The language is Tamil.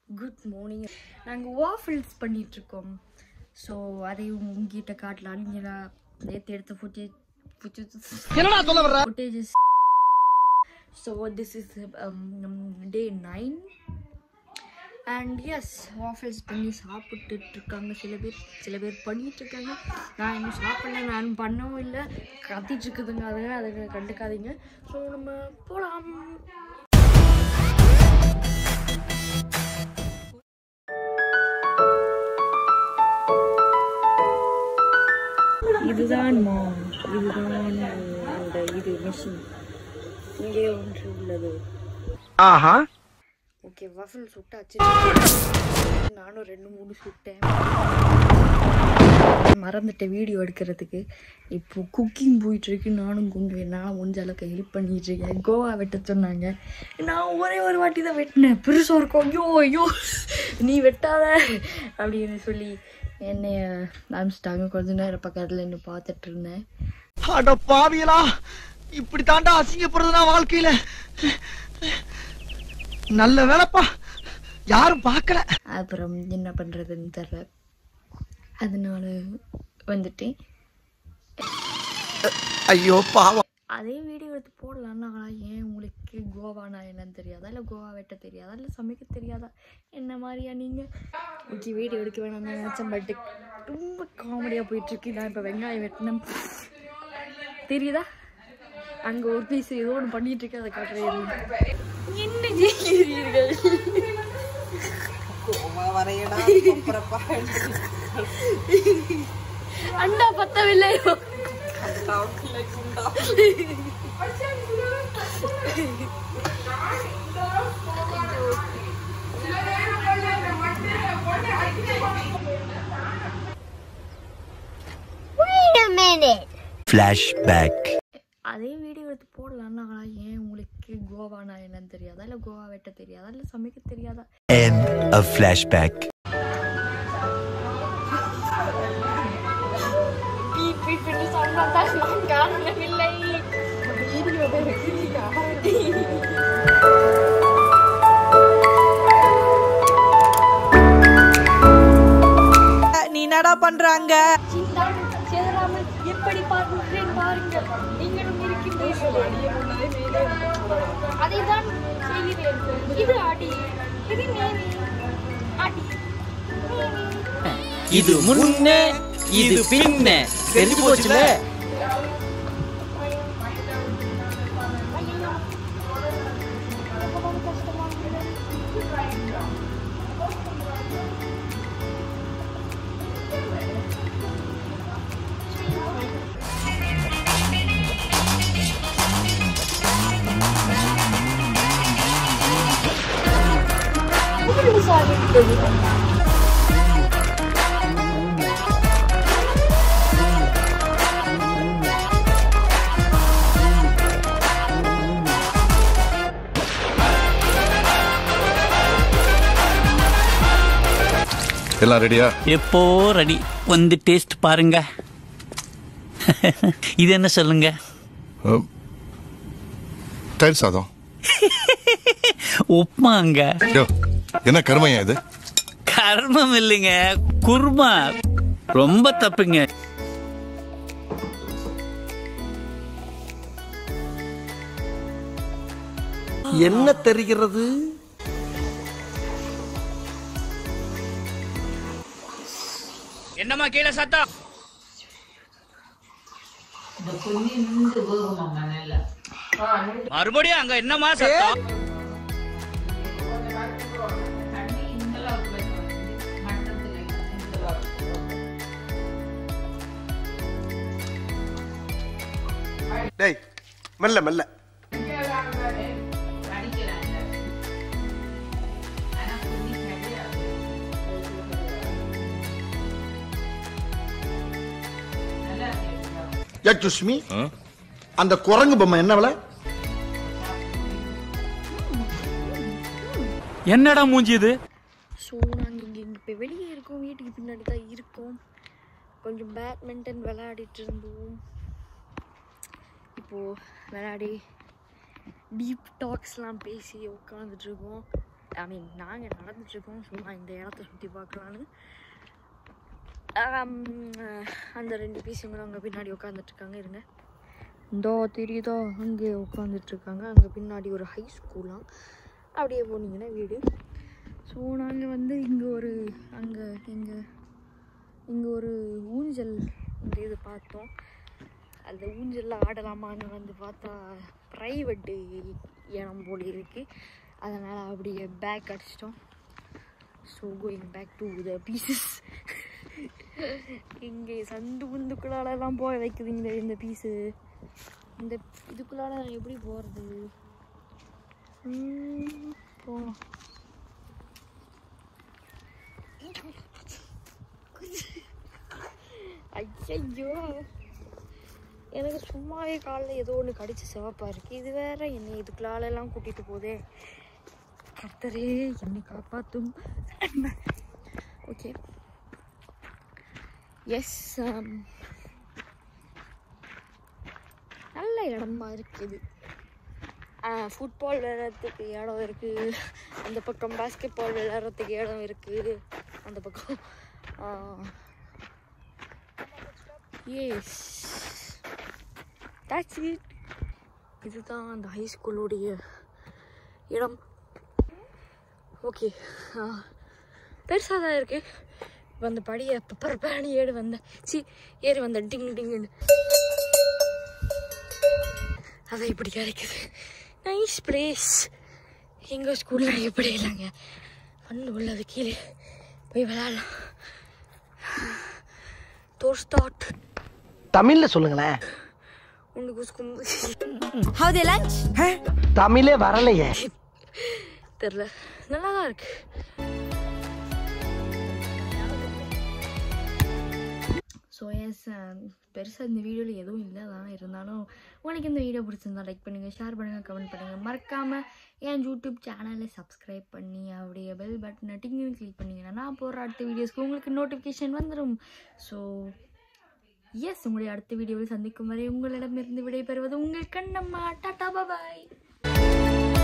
குட் மார்னிங் நாங்கள் வாஃபிள்ஸ் பண்ணிகிட்ருக்கோம் ஸோ அதையும் உங்ககிட்ட காட்டலான்னு இங்கே நான் நேற்று எடுத்த footage footages so this is day nine and yes waffles பண்ணி சாப்பிட்டுட்டு இருக்காங்க சில பேர் சில பேர் பண்ணிட்டு இருக்காங்க நான் இன்னும் சாப்பிடல நான் பண்ணவும் இல்லை கத்திட்டு இருக்குதுங்க அதுங்க அதுங்க கண்டுக்காதீங்க ஸோ நம்ம போகலாம் இதுதான் மாம் இதுதான் அந்த இது மிஷின் இங்கே ஒன்று உள்ளது ஆஹா ஓகே வஃபில் சுட்டாச்சு நானும் ரெண்டு மூணு சுட்டேன் மறந்துட்டேன் வீடியோ எடுக்கிறதுக்கு இப்போ குக்கிங் போயிட்டு இருக்கு நானும் கொஞ்சம் என்னால் முடிஞ்ச அளவுக்கு ஹெல்ப் பண்ணிட்டு இருக்கேன் கோவா வெட்ட சொன்னாங்க நான் ஒரே ஒரு வாட்டி தான் வெட்டினேன் பெருசாக இருக்கும் ஐயோ ஐயோ நீ வெட்டாத அப்படின்னு சொல்லி என்னைய அனுப்பிச்சிட்டாங்க கொஞ்ச நேரம் பக்கத்தில் நின்று பார்த்துட்டு இருந்தேன் அட பாவியலா இப்படி தாண்டா அசிங்கப்படுறது நான் வாழ்க்கையில நல்ல வேலைப்பா யாரும் பார்க்கல அப்புறம் என்ன பண்ணுறதுன்னு தெரில அதனால வந்துட்டேன் ஐயோ பாவம் அதே வீடியோ எடுத்து போடலாம்னா ஆனால் ஏன் உங்களுக்கு கோவானா என்னன்னு தெரியாதா இல்லை கோவா வெட்ட தெரியாதா இல்லை சமைக்க தெரியாதா என்ன மாதிரியா நீங்கள் ஓகே வீடியோ எடுக்க வேணாம் தான் நினச்சேன் பட் ரொம்ப காமெடியாக போயிட்டுருக்கு நான் இப்போ வெங்காயம் வெட்டினேன் தெரியுதா அங்கே ஒரு பீஸ் ஏதோ ஒன்று பண்ணிட்டு இருக்கேன் அதை காட்டுறேன் என்ன செய்கிறீர்கள் அண்டா பத்தவில்லையோ ஃப்ளாஷ்பேக் அதே வீடியோ எடுத்து போடலாம்னா ஆனால் ஏன் உங்களுக்கு கோவானா என்னன்னு தெரியாதா இல்லை கோவா வெட்ட தெரியாதா இல்லை சமைக்க தெரியாதா end of flashback நீ என்னடா பண்றாங்க சேதராமல் எப்படி பார்க்கிறேன் பாருங்கள் நீங்களும் இருக்கின்றீர்கள் அதை தான் செய்கிறேன் இது அடி இது நேரி அடி இது முன்னே இது பின்னே தெரிஞ்சு போச்சுல எல்லாம் ரெடியா எப்போ ரெடி வந்து டேஸ்ட் பாருங்க இது என்ன சொல்லுங்க தயிர் சாதம் உப்மாங்க யோ, என்ன கருமையா இது கர்மம் இல்லைங்க குருமா ரொம்ப தப்புங்க என்ன தெரிகிறது என்னம்மா கீழே சத்தம் மறுபடியும் அங்க என்னம்மா சத்தம் டேய் மெல்ல மெல்ல யா சுஷ்மி ஆ? அந்த குரங்கு பொம்மை என்ன விலை என்னடா மூஞ்சி இது ஸோ நாங்கள் இங்கே இங்கே இப்போ வெளியே இருக்கோம் வீட்டுக்கு பின்னாடி தான் இருக்கோம் கொஞ்சம் பேட்மிண்டன் விளையாடிட்டு இருந்தோம் இப்போது விளையாடி டீப் டாக்ஸ்லாம் பேசி உட்காந்துட்டு இருக்கோம் ஐ மீன் நாங்கள் நடந்துட்டுருக்கோம் சும்மா இந்த இடத்த சுற்றி பார்க்கலான்னு ஆம், அந்த ரெண்டு பீஸுங்களும் அங்கே பின்னாடி உட்காந்துட்ருக்காங்க இருங்க இந்தோ தெரியுதோ அங்கே உட்காந்துட்ருக்காங்க அங்கே பின்னாடி ஒரு ஹை ஸ்கூலாம் அப்படியே போனீங்கன்னா வீடு ஸோ நாங்கள் வந்து இங்கே ஒரு அங்கே இங்கே இங்கே ஒரு ஊஞ்சல் இந்த இது பார்த்தோம் அந்த ஊஞ்சலில் ஆடலாமான்னு வந்து பார்த்தா ப்ரைவேட்டு இடம் போல இருக்குது அதனால் அப்படியே பேக் அடிச்சிட்டோம் so going back to the pieces இங்கே சந்து குந்துக்குள்ளாலெல்லாம் போய் வைக்குது இந்த இந்த பீஸு இந்த இதுக்குள்ளால நான் எப்படி போகிறது போகலாம் ஐயோ எனக்கு சும்மாவே காலில் ஏதோ ஒன்று கடிச்சு சிவப்பா இருக்கு இது வேற என்னை இதுக்குள்ளால எல்லாம் கூட்டிட்டு போதே கர்த்தரே என்னை காப்பாற்றும் ஓகே எஸ் நல்ல இடமா இருக்குது ஃபுட்பால் விளையாடுறதுக்கு இடம் இருக்குது அந்த பக்கம் பாஸ்கெட் பால் விளையாடுறதுக்கு இடம் இருக்குது அந்த பக்கம் எஸ் that's it இதுதான் அந்த ஹை ஸ்கூலோடைய இடம் ஓகே பெருசாக தான் இருக்கு இப்போ அந்த படியை பப்பர் பேணி ஏறி வந்தேன் சி ஏறி வந்தேன் டிங் டிங்குன்னு அதை இப்படி கிடைக்குது நைஸ் பிளேஸ் எங்கள் ஸ்கூலில் எப்படி இல்லைங்க மண் உள்ளது கீழே போய் விளையாடலாம் தோர் ஸ்டார்ட் தமிழ்ல சொல்லுங்களேன் உண்டு குஸ்கும் How they lunch? தமிழே வரலையே தெரில நல்லா தான் இருக்கு ஸோ எஸ் பெருசாக இந்த வீடியோவில் எதுவும் இல்லை தான் இருந்தாலும் உங்களுக்கு இந்த வீடியோ பிடிச்சிருந்தா லைக் பண்ணுங்கள் ஷேர் பண்ணுங்கள் கமெண்ட் பண்ணுங்கள் மறக்காமல் என் யூடியூப் சேனலை சப்ஸ்கிரைப் பண்ணி அப்படியே பெல் பட்டனை டிங்னு கிளிக் பண்ணிங்கன்னா நான் போடுற அடுத்த வீடியோஸ்க்கு உங்களுக்கு நோட்டிஃபிகேஷன் வந்துடும் ஸோ எஸ் உங்களுடைய அடுத்த வீடியோவில் சந்திக்கும் வரை உங்களிடமிருந்து விடைபெறுவது உங்கள் கண்ணம்மா டாட்டா பாய்